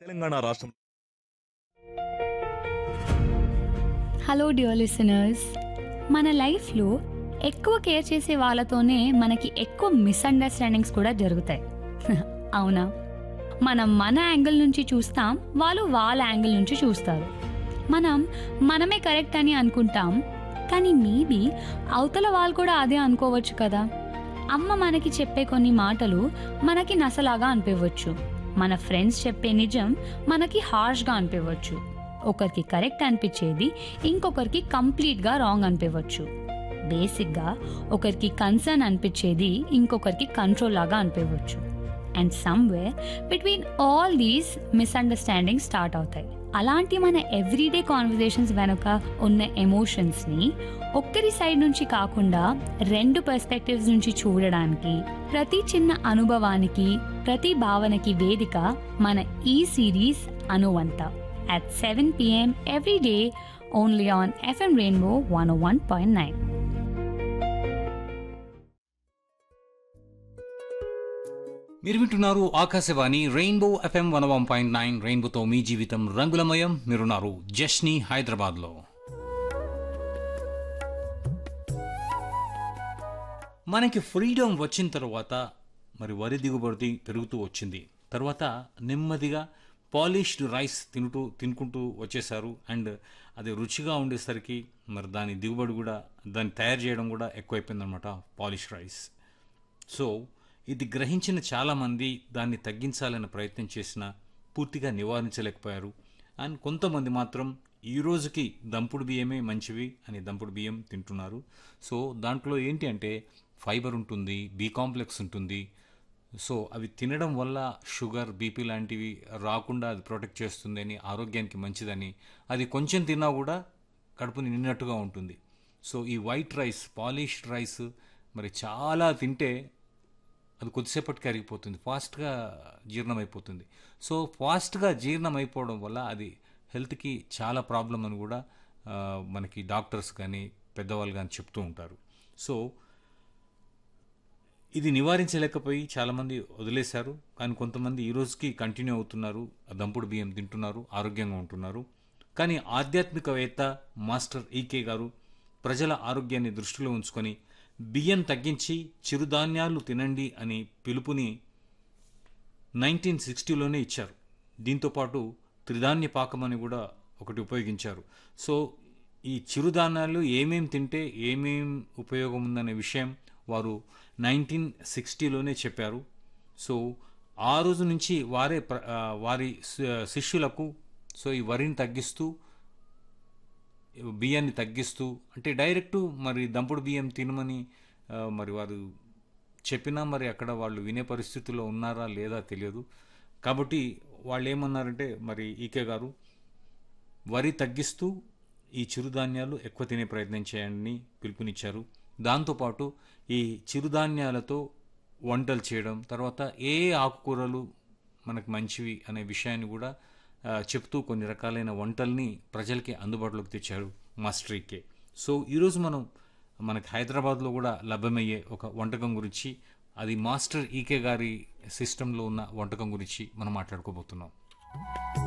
తెలంగాణ రాష్ట్రం hello dear listeners మన లైఫ్లో ఎక్కువ కేర్ చేసే వాళ్ళతోనే మనకి ఎక్కువ మిస్అండర్స్టాండింగ్స్ కూడా జరుగుతాయి అవునా మనం మన యాంగిల్ నుంచి చూస్తాం వాళ్ళు వాళ్ళ యాంగిల్ నుంచి చూస్తారు మనం మనమే కరెక్ట్ అని అనుకుంటాం కానీ మేబీ అవతల వాళ్ళు కూడా అదే అనుకోవచ్చు కదా అమ్మ మనకి చెప్పే కొన్ని మాటలు మనకి నసలాగా అనిపించవచ్చు మన ఫ్రెండ్స్ చెప్పే నిజం మనకి హార్ష్గా అనిపించవచ్చు ఒకరికి కరెక్ట్ అనిపించేది ఇంకొకరికి కంప్లీట్గా రాంగ్ అనిపించవచ్చు బేసిక్గా ఒకరికి కన్సర్న్ అనిపించేది ఇంకొకరికి కంట్రోల్ లాగా అనిపించవచ్చు and somewhere between all these misunderstanding start అవుతాయి అలాంటి మన ఎవ్రీడే కాన్వర్జేషన్స్ వెనుక ఉన్న ఎమోషన్స్ని ఒక్కరి సైడ్ నుంచి కాకుండా రెండు పర్స్పెక్టివ్స్ నుంచి చూడడానికి ప్రతి చిన్న అనుభవానికి ప్రతి భావనకి వేదిక మన ఈ సిరీస్ అనువంత at 7 p.m. every day only on FM Rainbow 101.9. మీరు వింటున్నారు Akashvani rainbow FM one one point nine రెయిన్బోతో మీ జీవితం రంగులమయం మీరున్నారు జష్ని హైదరాబాద్లో మనకి ఫ్రీడమ్ వచ్చిన తర్వాత మరి వరి దిగుబడి పెరుగుతూ వచ్చింది తర్వాత నెమ్మదిగా పాలిష్డ్ రైస్ తింటూ తినుకుంటూ వచ్చేసారు అండ్ అది రుచిగా ఉండేసరికి మరి దాని దిగుబడి కూడా దాన్ని తయారు చేయడం కూడా ఎక్కువైపోయిందనమాట పాలిష్ రైస్ సో ఇది గ్రహించిన చాలామంది దాన్ని తగ్గించాలని ప్రయత్నం చేసినా పూర్తిగా నివారించలేకపోయారు అండ్ కొంతమంది మాత్రం ఈ రోజుకి దంపుడు బియ్యమే మంచివి అని దంపుడు బియ్యం తింటున్నారు సో దాంట్లో ఏంటి అంటే ఫైబర్ ఉంటుంది బి కాంప్లెక్స్ ఉంటుంది సో అవి తినడం వల్ల షుగర్ బీపీ లాంటివి రాకుండా అది ప్రొటెక్ట్ చేస్తుందని ఆరోగ్యానికి మంచిదని అది కొంచెం తిన్నా కూడా కడుపు నిండినట్టుగా ఉంటుంది సో ఈ వైట్ రైస్ పాలిష్డ్ రైస్ మరి చాలా తింటే అది కొద్దిసేపటికి కరిగిపోతుంది ఫాస్ట్గా జీర్ణం అయిపోతుంది సో ఫాస్ట్గా జీర్ణం అయిపోవడం వల్ల అది హెల్త్కి చాలా ప్రాబ్లం అని కూడా ఆ, మనకి డాక్టర్స్ కానీ పెద్దవాళ్ళు కానీ చెప్తూ ఉంటారు సో ఇది నివారించలేకపోయి చాలామంది వదిలేశారు కానీ కొంతమంది ఈ రోజుకి కంటిన్యూ అవుతున్నారు ఆ దంపుడు బియ్యం తింటున్నారు ఆరోగ్యంగా ఉంటున్నారు కానీ ఆధ్యాత్మికవేత్త మాస్టర్ ఈకే గారు ప్రజల ఆరోగ్యాన్ని దృష్టిలో ఉంచుకొని బియ్యం తగ్గించి చిరుధాన్యాలు తినండి అని పిలుపుని నైన్టీన్ సిక్స్టీలోనే ఇచ్చారు దీంతోపాటు త్రిధాన్య పాకం అని కూడా ఒకటి ఉపయోగించారు సో ఈ చిరుధాన్యాలు ఏమేం తింటే ఏమేం ఉపయోగం ఉందనే విషయం వారు నైన్టీన్ సిక్స్టీలోనే చెప్పారు సో ఆ రోజు నుంచి వారే ప్ర- ఆ, వారి శి- శిష్యులకు సో ఈ వరిని తగ్గిస్తూ బియ్యాన్ని తగ్గిస్తూ అంటే డైరెక్ట్ మరి దంపుడు బియ్యం తినమని ఆ, మరి వారు చెప్పినా మరి అక్కడ వాళ్ళు వినే పరిస్థితిలో ఉన్నారా లేదా తెలియదు కాబట్టి వాళ్ళు ఏమన్నారంటే మరి ఈకే గారు వరి తగ్గిస్తూ ఈ చిరుధాన్యాలు ఎక్కువ తినే ప్రయత్నం చేయండి పిలుపునిచ్చారు దాంతోపాటు ఈ చిరుధాన్యాలతో వంటలు చేయడం తర్వాత ఏ ఆకుకూరలు మనకు మంచివి అనే విషయాన్ని కూడా ఆ, చెప్తూ కొన్ని రకాలైన వంటల్ని ప్రజలకి అందుబాటులోకి తెచ్చారు మాస్టర్ ఈకే సో ఈరోజు మనం మనకి హైదరాబాద్లో కూడా లభ్యమయ్యే ఒక వంటకం గురించి అది మాస్టర్ ఈకే గారి సిస్టంలో ఉన్న వంటకం గురించి మనం మాట్లాడుకోబోతున్నాం